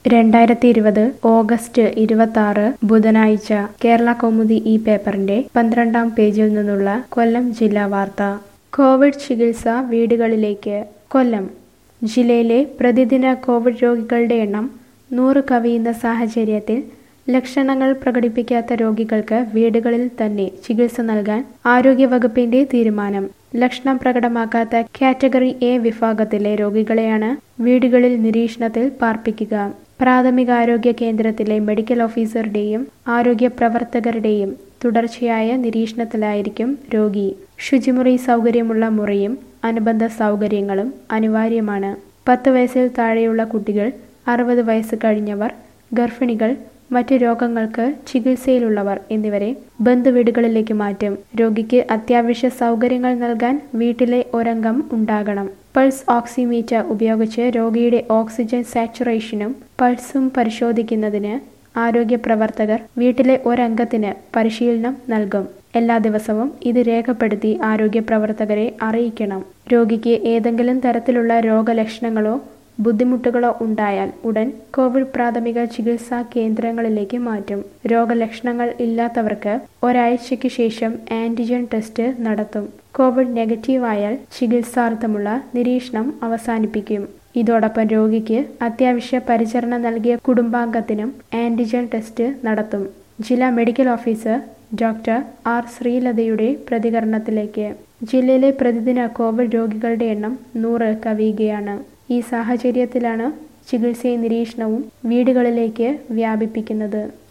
രണ്ടായിരത്തി ഇരുപത് ഓഗസ്റ്റ് ഇരുപത്തി ആറ് ബുധനാഴ്ച കേരള കൗമുദി ഈ പേപ്പറിന്റെ പന്ത്രണ്ടാം പേജിൽ നിന്നുള്ള കൊല്ലം ജില്ലാ വാർത്ത കോവിഡ് ചികിത്സ വീടുകളിലേക്ക് കൊല്ലം ജില്ലയിലെ പ്രതിദിന കോവിഡ് രോഗികളുടെ എണ്ണം നൂറ് കവിയുന്ന സാഹചര്യത്തിൽ ലക്ഷണങ്ങൾ പ്രകടിപ്പിക്കാത്ത രോഗികൾക്ക് വീടുകളിൽ തന്നെ ചികിത്സ നൽകാൻ ആരോഗ്യവകുപ്പിന്റെ തീരുമാനം ലക്ഷണം പ്രകടമാക്കാത്ത കാറ്റഗറി എ വിഭാഗത്തിലെ രോഗികളെയാണ് വീടുകളിൽ നിരീക്ഷണത്തിൽ പാർപ്പിക്കുക പ്രാഥമികാരോഗ്യ കേന്ദ്രത്തിലെ മെഡിക്കൽ ഓഫീസറുടെയും ആരോഗ്യ പ്രവർത്തകരുടെയും തുടർച്ചയായ നിരീക്ഷണത്തിലായിരിക്കും രോഗി ശുചിമുറി സൗകര്യമുള്ള മുറിയും അനുബന്ധ സൗകര്യങ്ങളും അനിവാര്യമാണ് പത്ത് വയസ്സിൽ താഴെയുള്ള കുട്ടികൾ അറുപത് വയസ്സ് കഴിഞ്ഞവർ ഗർഭിണികൾ മറ്റ് രോഗങ്ങൾക്ക് ചികിത്സയിലുള്ളവർ എന്നിവരെ ബന്ധുവീടുകളിലേക്ക് മാറ്റും രോഗിക്ക് അത്യാവശ്യ സൗകര്യങ്ങൾ നൽകാൻ വീട്ടിലെ ഒരംഗം ഉണ്ടാകണം പൾസ് ഓക്സിമീറ്റർ ഉപയോഗിച്ച് രോഗിയുടെ ഓക്സിജൻ സാച്ചുറേഷനും പൾസും പരിശോധിക്കുന്നതിന് ആരോഗ്യ പ്രവർത്തകർ വീട്ടിലെ ഒരംഗത്തിന് പരിശീലനം നൽകും എല്ലാ ദിവസവും ഇത് രേഖപ്പെടുത്തി ആരോഗ്യ പ്രവർത്തകരെ അറിയിക്കണം രോഗിക്ക് ഏതെങ്കിലും തരത്തിലുള്ള രോഗലക്ഷണങ്ങളോ ബുദ്ധിമുട്ടുകളോ ഉണ്ടായാൽ ഉടൻ കോവിഡ് പ്രാഥമിക ചികിത്സാ കേന്ദ്രങ്ങളിലേക്ക് മാറ്റും രോഗലക്ഷണങ്ങൾ ഇല്ലാത്തവർക്ക് ഒരാഴ്ചയ്ക്ക് ശേഷം ആന്റിജൻ ടെസ്റ്റ് നടത്തും കോവിഡ് നെഗറ്റീവ് ആയാൽ ചികിത്സാർത്ഥമുള്ള നിരീക്ഷണം അവസാനിപ്പിക്കും ഇതോടൊപ്പം രോഗിക്ക് അത്യാവശ്യ പരിചരണം നൽകിയ കുടുംബാംഗത്തിനും ആന്റിജൻ ടെസ്റ്റ് നടത്തും ജില്ലാ മെഡിക്കൽ ഓഫീസർ ഡോക്ടർ ആർ ശ്രീലതയുടെ പ്രതികരണത്തിലേക്ക് ജില്ലയിലെ പ്രതിദിന കോവിഡ് രോഗികളുടെ എണ്ണം നൂറ് കവിയുകയാണ് ഈ സാഹചര്യത്തിലാണ് ചികിത്സയും നിരീക്ഷണവും വീടുകളിലേക്ക് വ്യാപിപ്പിക്കുന്നത്